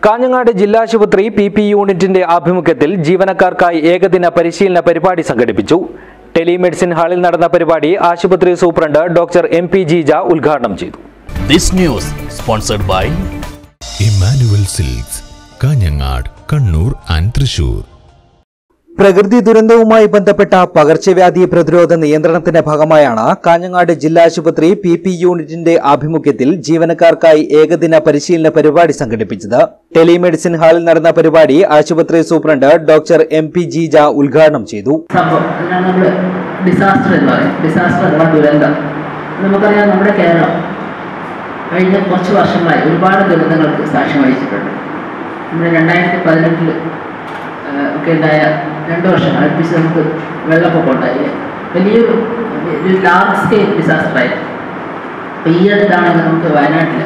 Kanhangad ജില്ലാശുപത്രി P P യൂണിറ്റിന്റെ ആഭിമുഖ്യത്തിൽ ജീവനക്കാർക്കായി ഏകദിന പരിശീലന പരിപാടി സംഘടിപ്പിച്ചു ടെലിമെഡിസിൻ ഹാളിൽ നടന്ന പരിപാടി ആശുപത്രി superintendent doctor M P Jeeja ഉദ്ഘാടനം ചെയ്തു This news sponsored by Emmanuel silks Kanhangad Kannur and Thrissur പ്രകൃതി ദുരന്തവുമായി ബന്ധപ്പെട്ട പകർച്ചവ്യാധി പ്രതിരോധ നിയന്ത്രണത്തിന്റെ ഭാഗമായാണ് കാഞ്ഞങ്ങാട് ജില്ലാ ആശുപത്രി പി പി യൂണിറ്റിന്റെ ആഭിമുഖ്യത്തിൽ ജീവനക്കാർക്കായി ഏകദിന പരിശീലന പരിപാടി സംഘടിപ്പിച്ചത് ടെലിമെഡിസിൻ ഹാളിൽ നടന്ന പരിപാടി ആശുപത്രി superintendent doctor M P Jeeja ഉദ്ഘാടനം ചെയ്തു സംഭവം അതിനാണ് നമ്മൾ ഡിസാസ്റ്റർ എന്ന് പറയും ഡിസാസ്റ്റർ അഥവാ ദുരന്തം നമുക്കറിയാം നമ്മുടെ കേരളം കഴിഞ്ഞ കുറച്ച് വർഷങ്ങളായി ഒരുപാട് ദുരന്തങ്ങൾക്ക് സാക്ഷ്യം വഹിച്ചിട്ടുണ്ട് നമ്മുടെ രണ്ടായിരത്തി പതിനെട്ടിൽ ഒക്കെ ഉണ്ടായ രണ്ട് വർഷം അടുപ്പിച്ച് നമുക്ക് വെള്ളപ്പൊക്കം ഉണ്ടായി വലിയൊരു ഒരു ലാർജ് സ്കെയിൽ ഡിസാസ്റ്റർ ആയിരുന്നു അപ്പോൾ ഈ അടുത്താണെങ്കിൽ നമുക്ക് വയനാട്ടിൽ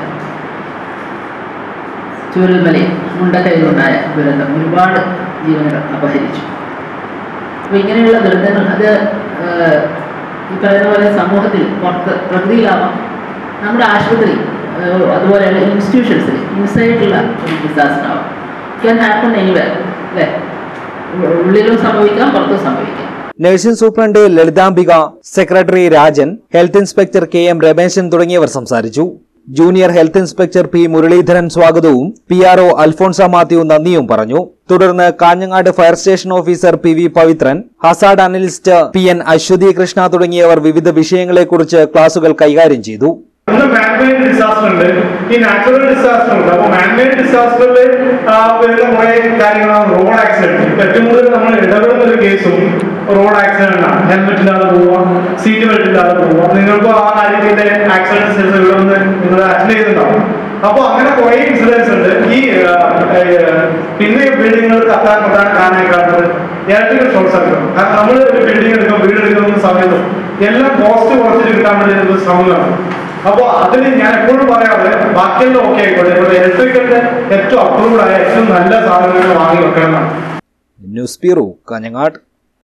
ചൂരൽമലയിൽ മുണ്ടക്കൈയിലുണ്ടായ ദുരന്തം ഒരുപാട് ജീവനുകൾ അപഹരിച്ചു അപ്പോൾ ഇങ്ങനെയുള്ള ദുരന്തങ്ങൾ അത് ഏഹ്, ഈ പറയുന്ന പോലെ സമൂഹത്തിൽ പുറത്ത് പ്രകൃതിയിലാവാം നമ്മുടെ ആശുപത്രി ഏഹ്, അതുപോലെയുള്ള ഇൻസ്റ്റിറ്റ്യൂഷൻസിൽ ഇൻസൈഡുള്ള ഒരു ഡിസാസ്റ്റർ ആവാം ക്യാൻ ഹാപ്പൺ എനിവർ അല്ലേ ഉ- ഉള്ളിലും സംഭവിക്കാം പുറത്തും സംഭവിക്കാം nursing superintendent Lalithambika secretary Rajan health inspector K M Rameshan തുടങ്ങിയവർ സംസാരിച്ചു junior health inspector P Muraleedharan സ്വാഗതവും P R O Alphonsa Mathew നന്ദിയും പറഞ്ഞു തുടർന്ന് Kanhangad fire station officer P V Pavithran hazard analyst P N Aswathi Krishna തുടങ്ങിയവർ വിവിധ വിഷയങ്ങളെക്കുറിച്ച് ക്ലാസുകൾ കൈകാര്യം ചെയ്തു ഒന്ന് മാൻമെയ്ഡ് ഡിസാസ്റ്റർ ഉണ്ട് ഈ നാച്ചുറൽ ഡിസാസ്റ്റർ ഉണ്ട് അപ്പൊ മാൻമെയ്ഡ് ഡിസാസ്റ്ററിൽ വരുന്ന കുറെ കാര്യങ്ങളാണ് റോഡ് ആക്സിഡന്റ് ഇപ്പൊ ഏറ്റവും കൂടുതൽ നമ്മൾ ഇടപെടുന്ന ഒരു കേസും റോഡ് ആക്സിഡന്റ് ആണ് ഹെൽമെറ്റ് ഇല്ലാതെ പോവുക സീറ്റ് ബെൽറ്റ് ഇല്ലാതെ പോവുക നിങ്ങൾക്ക് ആ കാര്യത്തിന്റെ ആക്സിഡൻസ് ഇവിടെ വന്ന് നിങ്ങൾ അറ്റൻഡ് ചെയ്തിട്ടുണ്ടാവും അപ്പൊ അങ്ങനെ കുറെ ഇൻസിഡൻസ് ഉണ്ട് ഈ ആ, ആ, പിന്നെ ബിൽഡിങ്ങുകൾ കത്താൻ പ്രധാന കാരണമായി കാണുന്നത് ഇലക്ട്രിക്കൽ ഷോർട്ട് സർക്യൂട്ട് കാരണം നമ്മൾ ഒരു ബിൽഡിംഗ് എടുക്കും വീട് എടുക്കുന്ന സമയത്തും എല്ലാം കോസ്റ്റ് കുറച്ചിട്ട് കിട്ടാൻ വേണ്ടി ഒരു ശ്രമങ്ങളാണ് അപ്പോൾ അതിന് ഞാൻ എപ്പോഴും പറയാറ് ബാക്കിയെല്ലാം ഓക്കെ ആയിക്കോട്ടെ ഇപ്പോൾ ഇലക്ട്രിക്കലിന്റെ ഏറ്റവും അപ്രൂവ്ഡ് ആയ ഏറ്റവും നല്ല സാധനങ്ങൾ വാങ്ങി വെക്കണം എന്നാണ് ന്യൂസ് ബ്യൂറോ കാഞ്ഞങ്ങാട്